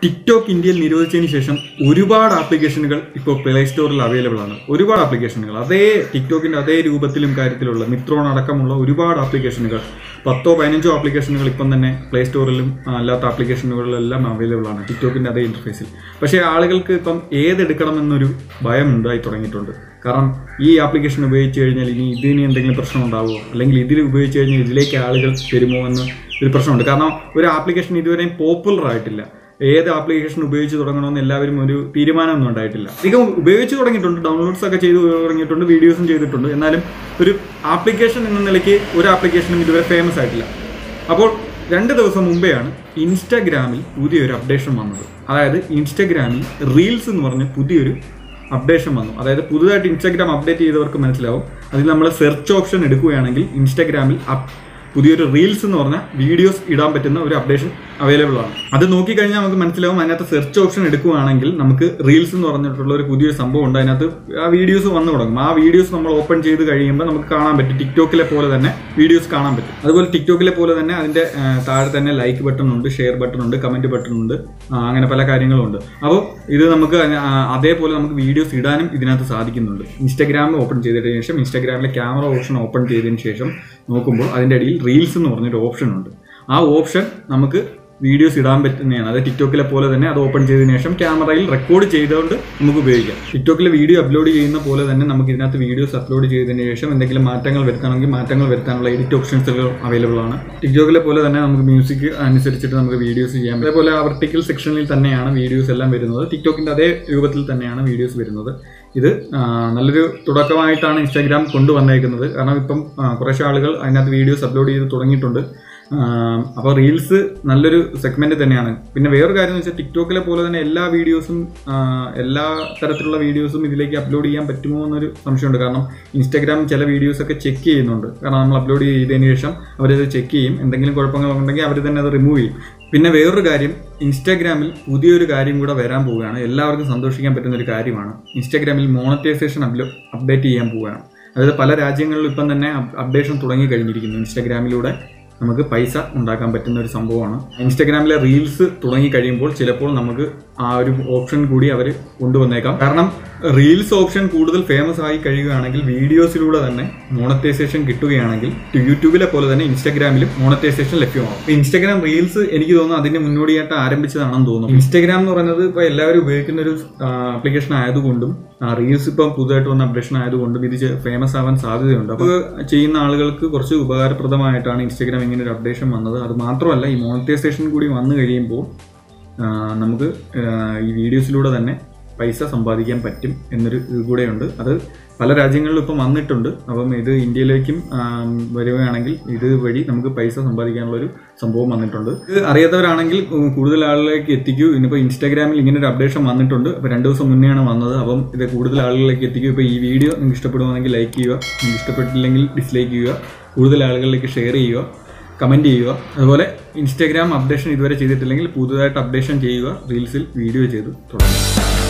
TikTok ഇന്ത്യയിൽ നിരോധിച്ചതിന് ശേഷം ഒരുപാട് ആപ്ലിക്കേഷനുകൾ ഇപ്പോൾ പ്ലേ സ്റ്റോറിൽ അവൈലബിൾ ആണ് ഒരുപാട് ആപ്ലിക്കേഷനുകൾ അതേ ടിക്ടോക്കിന്റെ അതേ രൂപത്തിലും കാര്യത്തിലുള്ള മിത്രോൺ അടക്കമുള്ള ഒരുപാട് ആപ്ലിക്കേഷനുകൾ പത്തോ പതിനഞ്ചോ ആപ്ലിക്കേഷനുകൾ ഇപ്പം തന്നെ പ്ലേ സ്റ്റോറിലും ആ, അല്ലാത്ത ആപ്ലിക്കേഷനുകളിലെല്ലാം അവൈലബിൾ ആണ് ടിക്ടോക്കിന്റെ അതേ ഇന്റർഫേസിൽ പക്ഷേ ആളുകൾക്ക് ഇപ്പം ഏതെടുക്കണമെന്നൊരു ഭയം ഉണ്ടായി തുടങ്ങിയിട്ടുണ്ട് കാരണം ഈ ആപ്ലിക്കേഷൻ ഉപയോഗിച്ച് കഴിഞ്ഞാൽ ഇനി ഇതിന് എന്തെങ്കിലും പ്രശ്നം ഉണ്ടാവുമോ അല്ലെങ്കിൽ ഇതിൽ ഉപയോഗിച്ച് കഴിഞ്ഞാൽ ഇതിലേക്ക് ആളുകൾ വരുമോ എന്ന് ഒരു പ്രശ്നമുണ്ട് കാരണം ഒരു ആപ്ലിക്കേഷൻ ഇതുവരെയും പോപ്പുലർ ആയിട്ടില്ല ഏത് ആപ്ലിക്കേഷൻ ഉപയോഗിച്ച് തുടങ്ങണമെന്ന് എല്ലാവരും ഒരു തീരുമാനമൊന്നും ഉണ്ടായിട്ടില്ല അധികം ഉപയോഗിച്ച് തുടങ്ങിയിട്ടുണ്ട് ഡൗൺലോഡ്സ് ഒക്കെ ചെയ്ത് തുടങ്ങിയിട്ടുണ്ട് വീഡിയോസും ചെയ്തിട്ടുണ്ട് എന്നാലും ഒരു ആപ്ലിക്കേഷൻ എന്ന നിലയ്ക്ക് ഒരു ആപ്ലിക്കേഷനും ഇതുവരെ ഫേമസ് ആയിട്ടില്ല അപ്പോൾ രണ്ട് ദിവസം മുമ്പെയാണ് ഇൻസ്റ്റാഗ്രാമിൽ പുതിയൊരു അപ്ഡേഷൻ വന്നത് അതായത് ഇൻസ്റ്റാഗ്രാമിൽ റീൽസ് എന്ന് പറഞ്ഞ പുതിയൊരു അപ്ഡേഷൻ വന്നു അതായത് പുതുതായിട്ട് ഇൻസ്റ്റാഗ്രാം അപ്ഡേറ്റ് ചെയ്തവർക്ക് മനസ്സിലാവും അതിൽ നമ്മൾ സെർച്ച് ഓപ്ഷൻ എടുക്കുകയാണെങ്കിൽ ഇൻസ്റ്റാഗ്രാമിൽ അപ് പുതിയൊരു റീൽസ് എന്ന് പറഞ്ഞ വീഡിയോസ് ഇടാൻ പറ്റുന്ന ഒരു അപ്ഡേഷൻ അവൈലബിൾ ആണ് അത് നോക്കിക്കഴിഞ്ഞാൽ നമുക്ക് മനസ്സിലാവും അതിനകത്ത് സെർച്ച് ഓപ്ഷൻ എടുക്കുകയാണെങ്കിൽ നമുക്ക് റീൽസ് എന്ന് പറഞ്ഞിട്ടുള്ള ഒരു പുതിയൊരു സംഭവം ഉണ്ട് അതിനകത്ത് ആ വീഡിയോസ് വന്നു തുടങ്ങും ആ വീഡിയോസ് നമ്മൾ ഓപ്പൺ ചെയ്ത് കഴിയുമ്പോൾ നമുക്ക് കാണാൻ പറ്റും ടിക്ടോക്കിലെ പോലെ തന്നെ വീഡിയോസ് കാണാൻ പറ്റും അതുപോലെ ടിക്ടോക്കിലെ പോലെ തന്നെ അതിന്റെ ആ, താഴെ തന്നെ ലൈക്ക് ബട്ടൺ ഉണ്ട് ഷെയർ ബട്ടൺ ഉണ്ട് കമന്റ് ബട്ടൺ ഉണ്ട് ആ, അങ്ങനെ പല കാര്യങ്ങളും ഉണ്ട് അപ്പോൾ ഇത് നമുക്ക് ആ, അതേപോലെ നമുക്ക് വീഡിയോസ് ഇടാനും ഇതിനകത്ത് സാധിക്കുന്നുണ്ട് ഇൻസ്റ്റാഗ്രാം ഓപ്പൺ ചെയ്തതിന് ശേഷം ഇൻസ്റ്റാഗ്രാമിലെ ക്യാമറ ഓപ്ഷൻ ഓപ്പൺ ചെയ്തതിന് ശേഷം നോക്കുമ്പോൾ അതിൻ്റെ അടിയിൽ റീൽസ് എന്ന് പറഞ്ഞൊരു ഓപ്ഷൻ ഉണ്ട് ആ ഓപ്ഷൻ നമുക്ക് വീഡിയോസ് ഇടാൻ പറ്റുന്നതാണ് അത് ടിക്ടോക്കിലെ പോലെ തന്നെ അത് ഓപ്പൺ ചെയ്തതിനു ശേഷം ക്യാമറയിൽ റെക്കോർഡ് ചെയ്തുകൊണ്ട് നമുക്ക് ഉപയോഗിക്കാം ടിക്ടോക്കിലെ വീഡിയോ അപ്ലോഡ് ചെയ്യുന്ന പോലെ തന്നെ നമുക്ക് ഇതിനകത്ത് വീഡിയോസ് അപ്ലോഡ് ചെയ്തതിനു ശേഷം എന്തെങ്കിലും മാറ്റങ്ങൾ വരുത്തണമെങ്കിൽ മാറ്റങ്ങൾ വരുത്താനുള്ള എഡിറ്റ് ഓപ്ഷൻസുകൾ അവൈലബിൾ ആണ് ടിക്ടോക്കിലെ പോലെ തന്നെ നമുക്ക് മ്യൂസിക് അനുസരിച്ചിട്ട് നമുക്ക് വീഡിയോസ് ചെയ്യാം അതേപോലെ ആ വെർട്ടിക്കൽ സെക്ഷനിൽ തന്നെയാണ് വീഡിയോസ് എല്ലാം വരുന്നത് ടിക്ടോക്കിന്റെ അതേ രൂപത്തിൽ തന്നെയാണ് വീഡിയോസ് വരുന്നത് ഇത് ആ, നല്ലൊരു തുടക്കമായിട്ടാണ് ഇൻസ്റ്റാഗ്രാം കൊണ്ടുവന്നേക്കുന്നത് കാരണം ഇപ്പം ആ, കുറേശ്ശെ ആളുകൾ അതിനകത്ത് വീഡിയോസ് അപ്ലോഡ് ചെയ്ത് തുടങ്ങിയിട്ടുണ്ട് അപ്പോൾ റീൽസ് നല്ലൊരു സെഗ്മെന്റ് തന്നെയാണ് പിന്നെ വേറൊരു കാര്യം എന്ന് വെച്ചാൽ ടിക്ടോക്കിലെ പോലെ തന്നെ എല്ലാ വീഡിയോസും ആ, എല്ലാ തരത്തിലുള്ള വീഡിയോസും ഇതിലേക്ക് അപ്ലോഡ് ചെയ്യാൻ പറ്റുമോ എന്നൊരു സംശയമുണ്ട് കാരണം ഇൻസ്റ്റാഗ്രാം ചില വീഡിയോസ് ഒക്കെ ചെക്ക് ചെയ്യുന്നുണ്ട് കാരണം നമ്മൾ അപ്ലോഡ് ചെയ്തതിന് ശേഷം അവരത് ചെക്ക് ചെയ്യും എന്തെങ്കിലും കുഴപ്പങ്ങൾ ഉണ്ടെങ്കിൽ അവർ തന്നെ അത് റിമൂവ് ചെയ്യും പിന്നെ വേറൊരു കാര്യം ഇൻസ്റ്റാഗ്രാമിൽ പുതിയൊരു കാര്യം കൂടെ വരാൻ പോവുകയാണ് എല്ലാവർക്കും സന്തോഷിക്കാൻ പറ്റുന്ന ഒരു കാര്യമാണ് ഇൻസ്റ്റാഗ്രാമിൽ മോണറ്റൈസേഷൻ അപ്ഡേറ്റ് ചെയ്യാൻ പോവുകയാണ് അതായത് പല രാജ്യങ്ങളിലും ഇപ്പം തന്നെ അപ്ഡേഷൻ തുടങ്ങി കഴിഞ്ഞിരിക്കുന്നു ഇൻസ്റ്റാഗ്രാമിലൂടെ നമുക്ക് പൈസ ഉണ്ടാക്കാൻ പറ്റുന്ന ഒരു സംഭവമാണ് ഇൻസ്റ്റാഗ്രാമിലെ റീൽസ് തുടങ്ങി കഴിയുമ്പോൾ ചിലപ്പോൾ നമുക്ക് ആ ഒരു ഓപ്ഷൻ കൂടി അവർ കൊണ്ടുവന്നേക്കാം കാരണം റീൽസ് ഓപ്ഷൻ കൂടുതൽ ഫേമസ് ആയി കഴിയുകയാണെങ്കിൽ വീഡിയോസിലൂടെ തന്നെ മോണറ്റൈസേഷൻ കിട്ടുകയാണെങ്കിൽ യൂട്യൂബിലെ പോലെ തന്നെ ഇൻസ്റ്റാഗ്രാമിലും മോണറ്റൈസേഷൻ ലഭ്യമാകും ഇപ്പൊ ഇൻസ്റ്റാഗ്രാം റീൽസ് എനിക്ക് തോന്നുന്നു അതിന്റെ മുന്നോടിയായിട്ട് ആരംഭിച്ചതാണെന്ന് തോന്നുന്നു ഇൻസ്റ്റാഗ്രാം എന്ന് പറയുന്നത് ഇപ്പൊ എല്ലാവരും ഉപയോഗിക്കുന്ന ഒരു ആപ്ലിക്കേഷൻ ആയതുകൊണ്ടും റീൽസ് ഇപ്പം പുതുതായിട്ട് വന്ന അപ്ഡേഷൻ ആയതുകൊണ്ടും ഇത് ഫേമസ് ആവാൻ സാധ്യതയുണ്ട് അപ്പോൾ ചെയ്യുന്ന ആളുകൾക്ക് കുറച്ച് ഉപകാരപ്രദമായിട്ടാണ് ഇൻസ്റ്റാഗ്രാം ഇങ്ങനെ ഒരു അപ്ഡേഷൻ വന്നത് അത് മാത്രമല്ല ഈ മോണിറ്റൈസേഷൻ കൂടി വന്നു കഴിയുമ്പോൾ ആ, നമുക്ക് ആ, ഈ വീഡിയോസിലൂടെ തന്നെ പൈസ സമ്പാദിക്കാൻ പറ്റും എന്നൊരു ഇത് കൂടെയുണ്ട് അത് പല രാജ്യങ്ങളിലും ഇപ്പം വന്നിട്ടുണ്ട് അപ്പം ഇത് ഇന്ത്യയിലേക്കും ആം, വരികയാണെങ്കിൽ ഇത് വഴി നമുക്ക് പൈസ സമ്പാദിക്കാനുള്ള ഒരു സംഭവം വന്നിട്ടുണ്ട് ഇത് അറിയാത്തവരാണെങ്കിൽ ഉം, കൂടുതൽ ആളുകളിലേക്ക് എത്തിക്കൂ ഇന്നിപ്പോൾ ഇൻസ്റ്റാഗ്രാമിൽ ഇങ്ങനെ ഒരു അപ്ഡേഷൻ വന്നിട്ടുണ്ട് അപ്പോൾ രണ്ട് ദിവസം മുന്നെയാണ് വന്നത് അപ്പം ഇത് കൂടുതൽ ആളുകളിലേക്ക് എത്തിക്കൂ ഇപ്പോൾ ഈ വീഡിയോ നിങ്ങൾക്ക് ഇഷ്ടപ്പെടുവാണെങ്കിൽ ലൈക്ക് ചെയ്യുക നിങ്ങൾക്ക് ഇഷ്ടപ്പെട്ടില്ലെങ്കിൽ ഡിസ്ലൈക്ക് ചെയ്യുക കൂടുതൽ ആളുകളിലേക്ക് ഷെയർ ചെയ്യുക കമൻറ്റ് ചെയ്യുക അതുപോലെ ഇൻസ്റ്റാഗ്രാം അപ്ഡേഷൻ ഇതുവരെ ചെയ്തിട്ടില്ലെങ്കിൽ പുതുതായിട്ട് അപ്ഡേഷൻ ചെയ്യുക റീൽസിൽ വീഡിയോ ചെയ്ത് തുടങ്ങുക